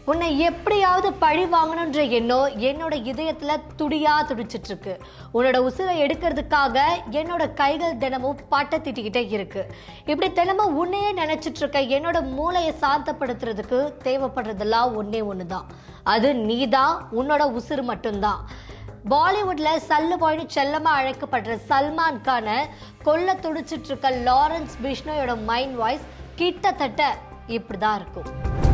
உன்னை எப்படியாவது பழி வாங்கணுன்ற எண்ணம் என்னோட இதயத்துல துடியா துடிச்சிட்டு இருக்கு உன்னோட உசுரை எடுக்கிறதுக்காக என்னோட கைகள் தினமும் பட்டை திட்டிக்கிட்டே இருக்கு இப்படி தினமும் உன்னையே நினைச்சிட்டு இருக்க என்னோட மூளையை சாந்தப்படுத்துறதுக்கு தேவைப்படுறதெல்லாம் ஒன்னே ஒண்ணுதான் அது நீதான் உன்னோட உசுறு மட்டும்தான் பாலிவுட்ல சல்லு பாய்னு செல்லமா அழைக்கப்படுற சல்மான் கானை கொல்ல துடிச்சிட்டு இருக்க லாரன்ஸ் பிஷ்ணோயோட மைண்ட் வாய்ஸ் கிட்டத்தட்ட இப்படிதான் இருக்கும்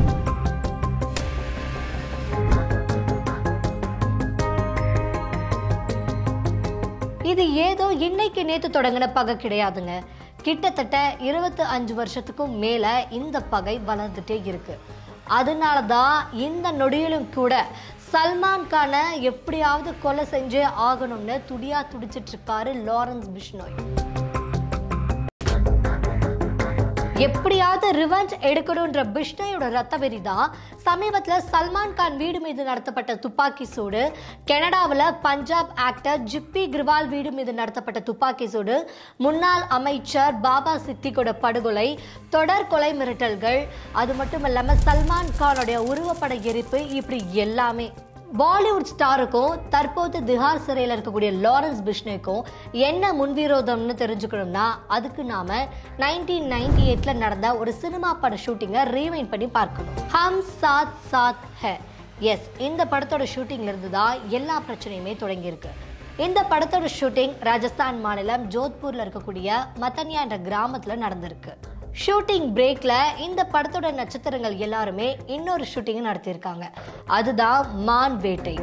இது ஏதோ இன்னைக்கு நேத்து தொடங்கின பகை கிடையாதுங்க கிட்டத்தட்ட இருபத்தி அஞ்சு வருஷத்துக்கும் மேல இந்த பகை வளர்ந்துட்டே இருக்கு அதனால தான் இந்த நொடியிலும் கூட சல்மான் கானை எப்படியாவது கொலை செஞ்சே ஆகணும்னு துடியா துடிச்சிட்டு இருக்காரு லாரன்ஸ் பிஷ்னோய் எப்படியாவது ரிவெஞ்ச் எடுக்கணுன்ற பிஷ்ணையோட ரத்த வெறி தான் சமீபத்தில் சல்மான் கான் வீடு மீது நடத்தப்பட்ட துப்பாக்கி சூடு கனடாவில் பஞ்சாப் ஆக்டர் ஜிப்பி கிரிவால் வீடு மீது நடத்தப்பட்ட துப்பாக்கி சூடு முன்னாள் அமைச்சர் பாபா சித்திகோட படுகொலை தொடர் கொலை மிரட்டல்கள் அது மட்டும் இல்லாமல் சல்மான் கானுடைய உருவப்பட எரிப்பு இப்படி எல்லாமே பாலிவுட் ஸ்டாருக்கும் தற்போது திஹார் சிறையில் இருக்கக்கூடிய லாரன்ஸ் பிஷ்ணுக்கும் என்ன முன்விரோதம்னு தெரிஞ்சுக்கணும்னா அதுக்கு நாம நைன்டீன் நைன்டி எயிட்ல நடந்த ஒரு சினிமா பட ஷூட்டிங்கை ரீவைண்ட் பண்ணி பார்க்கணும் ஹம் சாத் சாத் ஹே எஸ் இந்த படத்தோட ஷூட்டிங்ல இருந்து தான் எல்லா பிரச்சனையுமே தொடங்கியிருக்கு இந்த படத்தோட ஷூட்டிங் ராஜஸ்தான் மாநிலம் ஜோத்பூர்ல இருக்கக்கூடிய மத்தன்யா என்ற கிராமத்துல நடந்திருக்கு ஷூட்டிங் பிரேக்ல இந்த படத்தோட நட்சத்திரங்கள் எல்லாருமே இன்னொரு ஷூட்டிங் நடத்தியிருக்காங்க அதுதான் மான் வேட்டை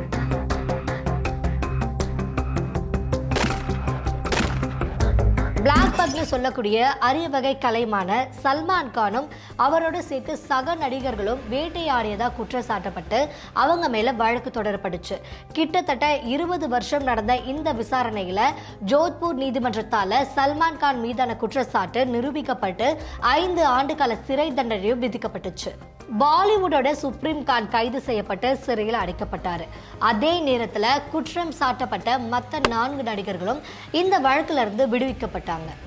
பிளாக் பக்னு சொல்லக்கூடிய அரிய வகை கலைமான சல்மான் கானும் அவரோட சேர்த்து சக நடிகர்களும் வேட்டையாடியதா குற்றம் சாட்டப்பட்டு அவங்க மேல வழக்கு தொடரப்பட்டுச்சு கிட்டத்தட்ட இருபது வருஷம் நடந்த இந்த விசாரணையில ஜோத்பூர் நீதிமன்றத்தால சல்மான் கான் மீதான குற்றச்சாட்டு நிரூபிக்கப்பட்டு ஐந்து ஆண்டுகால சிறை தண்டனையும் விதிக்கப்பட்டுச்சு பாலிவுட்டோட சுப்ரீம் கான் கைது செய்யப்பட்டு சிறையில் அடைக்கப்பட்டாரு அதே நேரத்துல குற்றம் சாட்டப்பட்ட மற்ற நான்கு நடிகர்களும் இந்த வழக்குல இருந்து விடுவிக்கப்பட்டாங்க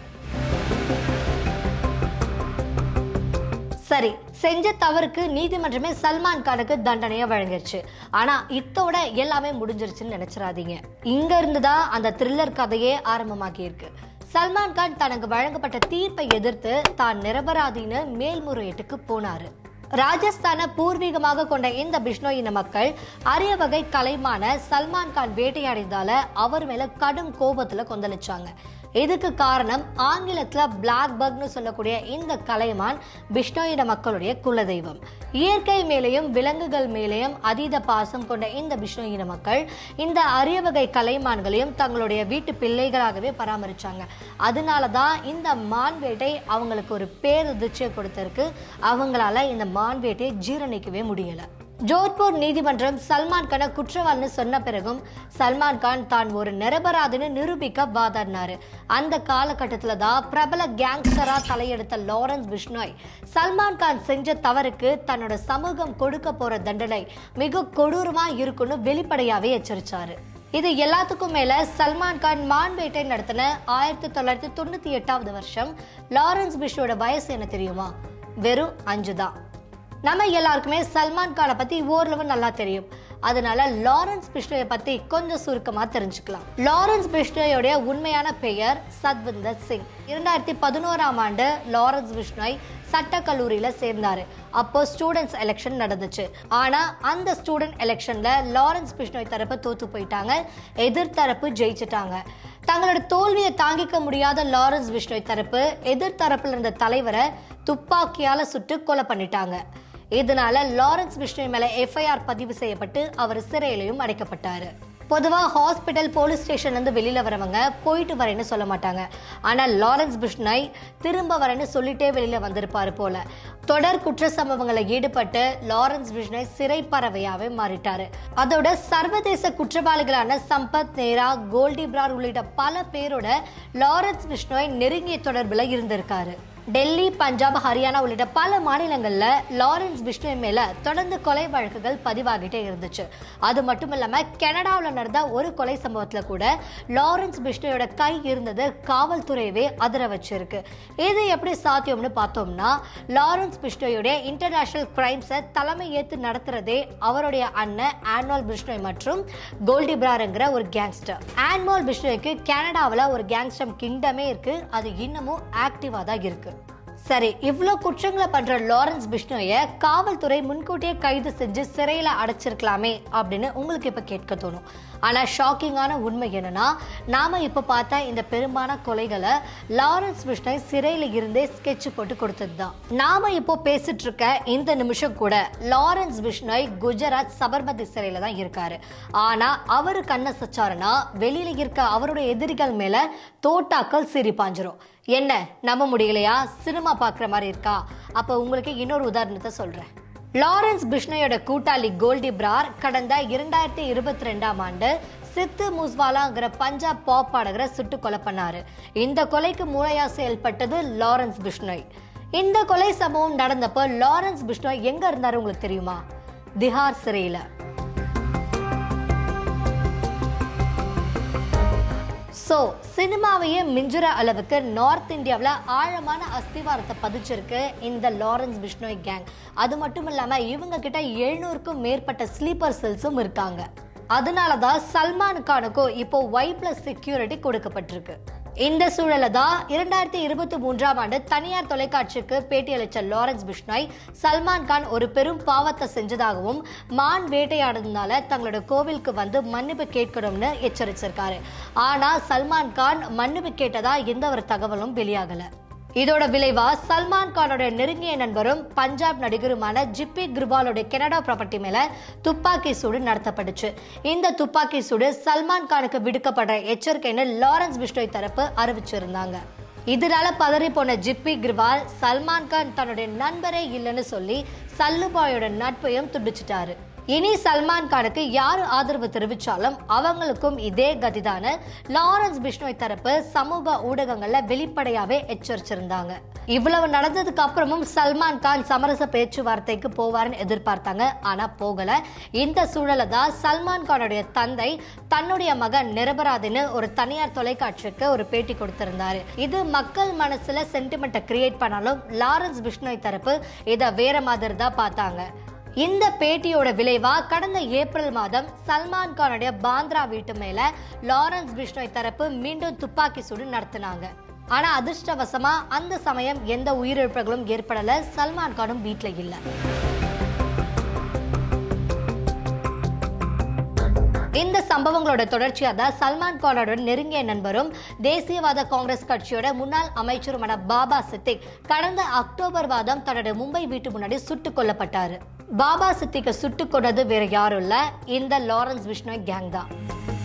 சரி செஞ்ச தவறுக்கு நீதிமன்றமே சல்மான் கானுக்கு தண்டனையை வழங்கிருச்சு ஆனா இத்தோட எல்லாமே முடிஞ்சிருச்சுன்னு நினைச்சிடாதீங்க இங்க இருந்து தான் அந்த த்ரில்லர் கதையே ஆரம்பமாகி இருக்கு சல்மான் கான் தனக்கு வழங்கப்பட்ட தீர்ப்பை எதிர்த்து தான் நிரபராதின்னு மேல்முறையீட்டுக்கு போனாரு ராஜஸ்தானை பூர்வீகமாக கொண்ட இந்த பிஷ்ணோய் இன மக்கள் அரிய வகை கலைமான சல்மான் கான் வேட்டையாடியதால அவர் மேல கடும் கோபத்துல கொந்தளிச்சாங்க இதுக்கு காரணம் ஆங்கிலத்துல பிளாக் பக்னு சொல்லக்கூடிய இந்த கலைமான் பிஷ்ணோயின மக்களுடைய குலதெய்வம் இயற்கை மேலேயும் விலங்குகள் மேலேயும் அதீத பாசம் கொண்ட இந்த பிஷ்ணோயின மக்கள் இந்த அரிய வகை கலைமான்களையும் தங்களுடைய வீட்டு பிள்ளைகளாகவே பராமரிச்சாங்க அதனால தான் இந்த மான் வேட்டை அவங்களுக்கு ஒரு பேரதிர்ச்சியை கொடுத்திருக்கு அவங்களால இந்த மான் வேட்டையை ஜீரணிக்கவே முடியல ஜோத்பூர் நீதிமன்றம் சல்மான் கானை குற்றவாளின்னு சொன்ன பிறகும் சல்மான் கான் தான் ஒரு நிரபராதின்னு நிரூபிக்க வாதாடினாரு அந்த காலகட்டத்தில் தான் பிரபல கேங்ஸ்டரா தலையெடுத்த லாரன்ஸ் பிஷ்னாய் சல்மான் கான் செஞ்ச தவறுக்கு தன்னோட சமூகம் கொடுக்க போற தண்டனை மிக கொடூரமா இருக்குன்னு வெளிப்படையாவே எச்சரிச்சாரு இது எல்லாத்துக்கும் மேல சல்மான் கான் மான் வேட்டை நடத்தின ஆயிரத்தி தொள்ளாயிரத்தி தொண்ணூத்தி எட்டாவது வருஷம் லாரன்ஸ் பிஷ்னோட வயசு என்ன தெரியுமா வெறும் அஞ்சு தான் நம்ம எல்லாருக்குமே சல்மான் கானை பத்தி ஓரளவு நல்லா தெரியும் அதனால லாரன்ஸ் பிஷ்ணோயை பத்தி கொஞ்சம் சுருக்கமா தெரிஞ்சுக்கலாம் லாரன்ஸ் பிஷ்ணோயோடைய உண்மையான பெயர் சத்விந்தர் சிங் இரண்டாயிரத்தி பதினோராம் ஆண்டு லாரன்ஸ் பிஷ்ணோய் சட்ட கல்லூரியில சேர்ந்தாரு அப்போ ஸ்டூடெண்ட்ஸ் எலெக்ஷன் நடந்துச்சு ஆனா அந்த ஸ்டூடெண்ட் எலெக்ஷன்ல லாரன்ஸ் பிஷ்ணோய் தரப்பு தோத்து போயிட்டாங்க எதிர்த்தரப்பு ஜெயிச்சிட்டாங்க தங்களோட தோல்வியை தாங்கிக்க முடியாத லாரன்ஸ் பிஷ்ணோய் தரப்பு எதிர்த்தரப்புல இருந்த தலைவரை துப்பாக்கியால சுட்டு கொலை பண்ணிட்டாங்க இதனால லாரன்ஸ் விஷ்ணு மேல எஃப்ஐஆர் பதிவு செய்யப்பட்டு அவர் சிறையிலையும் அடைக்கப்பட்டாரு பொதுவா ஹாஸ்பிட்டல் போலீஸ் ஸ்டேஷன்ல இருந்து வெளியில வரவங்க போயிட்டு வரேன்னு சொல்ல மாட்டாங்க ஆனா லாரன்ஸ் பிஷ்னாய் திரும்ப வரேன்னு சொல்லிட்டே வெளியில வந்திருப்பாரு போல தொடர் குற்ற சம்பவங்களை ஈடுபட்டு லாரன்ஸ் பிஷ்னாய் சிறை பறவையாவே மாறிட்டாரு அதோட சர்வதேச குற்றவாளிகளான சம்பத் நேரா கோல்டி பிரார் உள்ளிட்ட பல பேரோட லாரன்ஸ் பிஷ்னாய் நெருங்கிய தொடர்புல இருந்திருக்காரு டெல்லி பஞ்சாப் ஹரியானா உள்ளிட்ட பல மாநிலங்கள்ல லாரன்ஸ் பிஷ்ணு மேல தொடர்ந்து கொலை வழக்குகள் பதிவாகிட்டே இருந்துச்சு அது மட்டும் இல்லாம கனடாவில் நடந்த ஒரு கொலை சம்பவத்துல கூட லாரன்ஸ் பிஷ்ணோட கை இருந்தது காவல்துறையவே அதிர வச்சிருக்கு இது எப்படி சாத்தியம்னு பார்த்தோம்னா லாரன்ஸ் பிஷ்ணோயுடைய இன்டர்நேஷனல் கிரைம்ஸை தலைமை ஏற்று நடத்துறதே அவருடைய அண்ணன் ஆன்வால் பிஷ்ணோய் மற்றும் கோல்டி பிராருங்கிற ஒரு கேங்ஸ்டர் ஆன்வால் பிஷ்ணோய்க்கு கனடாவில் ஒரு கேங்ஸ்டர் கிங்டமே இருக்கு அது இன்னமும் ஆக்டிவா தான் இருக்கு சரி இவ்வளோ குற்றங்களை பண்ற லாரன்ஸ் பிஷ்ணோய காவல்துறை முன்கூட்டியே கைது செஞ்சு சிறையில் அடைச்சிருக்கலாமே அப்படின்னு உங்களுக்கு இப்போ கேட்க தோணும் ஆனால் ஷாக்கிங்கான உண்மை என்னன்னா நாம இப்போ பார்த்த இந்த பெரும்பாலான கொலைகளை லாரன்ஸ் பிஷ்ணோய் சிறையில் இருந்தே ஸ்கெட்ச் போட்டு கொடுத்தது தான் நாம இப்போ பேசிட்டு இருக்க இந்த நிமிஷம் கூட லாரன்ஸ் பிஷ்ணோய் குஜராத் சபர்மதி சிறையில் தான் இருக்காரு ஆனா அவரு கண்ணை சச்சாருன்னா வெளியில இருக்க அவருடைய எதிரிகள் மேல தோட்டாக்கள் சிரி பாஞ்சிரும் என்ன நம்ப முடியலையா சினிமா பார்க்குற மாதிரி இருக்கா அப்போ உங்களுக்கு இன்னொரு உதாரணத்தை சொல்கிறேன் லாரன்ஸ் பிஷ்ணோயோட கூட்டாளி கோல்டி பிரார் கடந்த இரண்டாயிரத்தி இருபத்தி ரெண்டாம் ஆண்டு சித்து மூஸ்வாலாங்கிற பஞ்சாப் பாப் பாடகரை சுட்டு கொலை பண்ணாரு இந்த கொலைக்கு மூளையா செயல்பட்டது லாரன்ஸ் பிஷ்ணோய் இந்த கொலை சம்பவம் நடந்தப்போ லாரன்ஸ் பிஷ்ணோய் எங்க இருந்தாரு உங்களுக்கு தெரியுமா திஹார் சிறையில ஸோ சினிமாவையே மிஞ்சுற அளவுக்கு நார்த் இந்தியாவில் ஆழமான அஸ்திவாரத்தை பதிச்சிருக்கு இந்த லாரன்ஸ் பிஷ்ணோய் கேங் அது மட்டும் இல்லாமல் இவங்க கிட்ட எழுநூறுக்கும் மேற்பட்ட ஸ்லீப்பர் செல்ஸும் இருக்காங்க அதனால தான் சல்மான் கானுக்கும் இப்போ ஒய் பிளஸ் செக்யூரிட்டி கொடுக்கப்பட்டிருக்கு இந்த சூழல தான் இரண்டாயிரத்தி இருபத்தி மூன்றாம் ஆண்டு தனியார் தொலைக்காட்சிக்கு பேட்டியளித்த லாரன்ஸ் பிஷ்னாய் சல்மான் கான் ஒரு பெரும் பாவத்தை செஞ்சதாகவும் மான் வேட்டையாடுறதுனால தங்களோட கோவிலுக்கு வந்து மன்னிப்பு கேட்கணும்னு எச்சரிச்சிருக்காரு ஆனா சல்மான் கான் மன்னிப்பு கேட்டதா எந்த ஒரு தகவலும் வெளியாகல இதோட விளைவா சல்மான் கானோட நெருங்கிய நண்பரும் பஞ்சாப் நடிகருமான ஜிப்பி கிருபாலோட கனடா ப்ராப்பர்ட்டி மேல துப்பாக்கி சூடு நடத்தப்பட்டுச்சு இந்த துப்பாக்கி சூடு சல்மான் கானுக்கு விடுக்கப்படுற எச்சரிக்கைன்னு லாரன்ஸ் பிஷ்டோய் தரப்பு அறிவிச்சிருந்தாங்க இதனால பதறி போன ஜிப்பி கிர்வால் சல்மான் கான் தன்னுடைய நண்பரே இல்லைன்னு சொல்லி சல்லுபாயோட நட்பையும் துண்டிச்சிட்டாரு இனி சல்மான் கானுக்கு யார் ஆதரவு தெரிவிச்சாலும் அவங்களுக்கும் இதே கதிதான லாரன்ஸ் பிஷ்ணோய் தரப்பு சமூக ஊடகங்கள்ல வெளிப்படையாவே எச்சரிச்சிருந்தாங்க இவ்வளவு நடந்ததுக்கு அப்புறமும் சல்மான் கான் சமரச பேச்சுவார்த்தைக்கு போவார்னு எதிர்பார்த்தாங்க ஆனா போகல இந்த சூழல தான் சல்மான் கானுடைய தந்தை தன்னுடைய மகன் நிரபராதின்னு ஒரு தனியார் தொலைக்காட்சிக்கு ஒரு பேட்டி கொடுத்திருந்தாரு இது மக்கள் மனசுல சென்டிமெண்ட்டை கிரியேட் பண்ணாலும் லாரன்ஸ் பிஷ்ணோய் தரப்பு இதை வேற மாதிரி தான் பார்த்தாங்க இந்த பேட்டியோட விளைவா கடந்த ஏப்ரல் மாதம் சல்மான் கானுடைய பாந்த்ரா வீட்டு மேல லாரன்ஸ் பிஷ்ணோய் தரப்பு மீண்டும் துப்பாக்கி சூடு நடத்தினாங்க ஆனா அதிர்ஷ்டவசமா அந்த சமயம் எந்த உயிரிழப்புகளும் ஏற்படல சல்மான் கானும் வீட்ல இல்ல இந்த சம்பவங்களோட தொடர்ச்சியா தான் சல்மான் கானோட நெருங்கிய நண்பரும் தேசியவாத காங்கிரஸ் கட்சியோட முன்னாள் அமைச்சருமான பாபா சித்திக் கடந்த அக்டோபர் மாதம் தன்னோட மும்பை வீட்டு முன்னாடி சுட்டுக் கொல்லப்பட்டாரு பாபா சித்திக்கை சுட்டுக் கொண்டது வேற யாரும் இல்ல இந்த லாரன்ஸ் விஷ்ணோய் கேங் தான்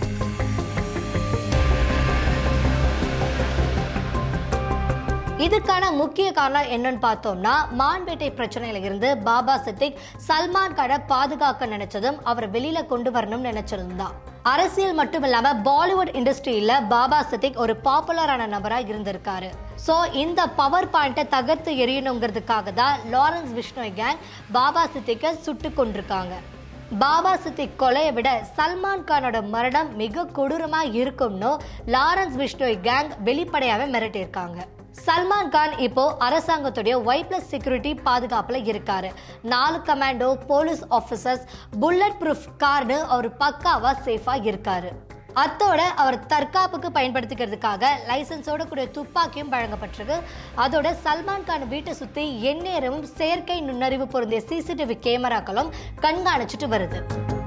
இதுக்கான முக்கிய காரணம் என்னன்னு பார்த்தோம்னா மான்பேட்டை பிரச்சனையில இருந்து பாபா சித்திக் சல்மான் கானை பாதுகாக்க நினைச்சதும் அவர் வெளியில கொண்டு வரணும்னு நினைச்சதும் தான் அரசியல் மட்டும் இல்லாம பாலிவுட் இண்டஸ்ட்ரியில பாபா சித்திக் ஒரு பாப்புலரான நபரா இருந்திருக்காரு சோ இந்த பவர் பாயிண்ட்டை தகர்த்து எறியணுங்கிறதுக்காக தான் லாரன்ஸ் விஷ்ணோய் கேங் பாபா சித்திக்கை சுட்டு கொண்டிருக்காங்க பாபா சித்திக் கொலையை விட சல்மான் கானோட மரணம் மிக கொடூரமா இருக்கும்னு லாரன்ஸ் விஷ்ணோய் கேங் வெளிப்படையாவே மிரட்டியிருக்காங்க சல்மான் கான் இப்போ அரசாங்கத்துடைய ஒய் பிளஸ் செக்யூரிட்டி பாதுகாப்புல இருக்காரு நாலு commando police officers bulletproof கார்னு அவர் பக்காவா சேஃபா இருக்காரு அத்தோட அவர் தற்காப்புக்கு பயன்படுத்திக்கிறதுக்காக லைசன்ஸோட கூடிய துப்பாக்கியும் வழங்கப்பட்டிருக்கு அதோட சல்மான் கான் வீட்டை சுத்தி எந்நேரமும் செயற்கை நுண்ணறிவு பொருந்திய சிசிடிவி கேமராக்களும் கண்காணிச்சிட்டு வருது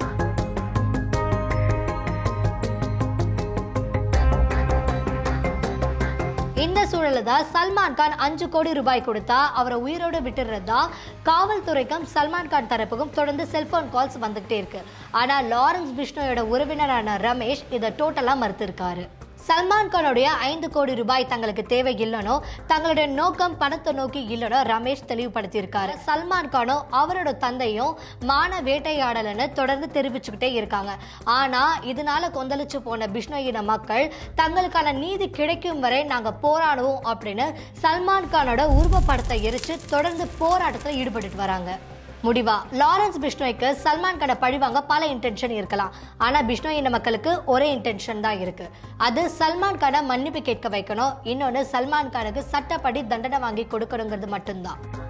இந்த சூழல்ல தான் சல்மான் கான் அஞ்சு கோடி ரூபாய் கொடுத்தா அவரை உயிரோடு விட்டுறதா காவல்துறைக்கும் சல்மான் கான் தரப்புக்கும் தொடர்ந்து செல்போன் கால்ஸ் வந்துகிட்டே இருக்கு ஆனா லாரன்ஸ் பிஷ்ணோயோட உறவினரான ரமேஷ் இதை டோட்டலா மறுத்திருக்காரு சல்மான் கானுடைய ஐந்து கோடி ரூபாய் தங்களுக்கு தேவை இல்லைனோ தங்களுடைய நோக்கம் பணத்தை நோக்கி இல்லைனோ ரமேஷ் தெளிவுபடுத்தியிருக்காரு சல்மான் கானும் அவரோட தந்தையும் மான வேட்டையாடலன்னு தொடர்ந்து தெரிவிச்சுக்கிட்டே இருக்காங்க ஆனா இதனால கொந்தளிச்சு போன பிஷ்ணோயின மக்கள் தங்களுக்கான நீதி கிடைக்கும் வரை நாங்க போராடுவோம் அப்படின்னு சல்மான் கானோட உருவப்படத்தை எரிச்சு தொடர்ந்து போராட்டத்தில் ஈடுபட்டுட்டு வராங்க முடிவா லாரன்ஸ் பிஷ்ணோய்க்கு சல்மான் கானை பழிவாங்க பல இன்டென்ஷன் இருக்கலாம் ஆனா பிஷ்ணோயின மக்களுக்கு ஒரே இன்டென்ஷன் தான் இருக்கு அது சல்மான் கானை மன்னிப்பு கேட்க வைக்கணும் இன்னொன்னு சல்மான் கானுக்கு சட்டப்படி தண்டனை வாங்கி கொடுக்கணுங்கிறது மட்டும்தான்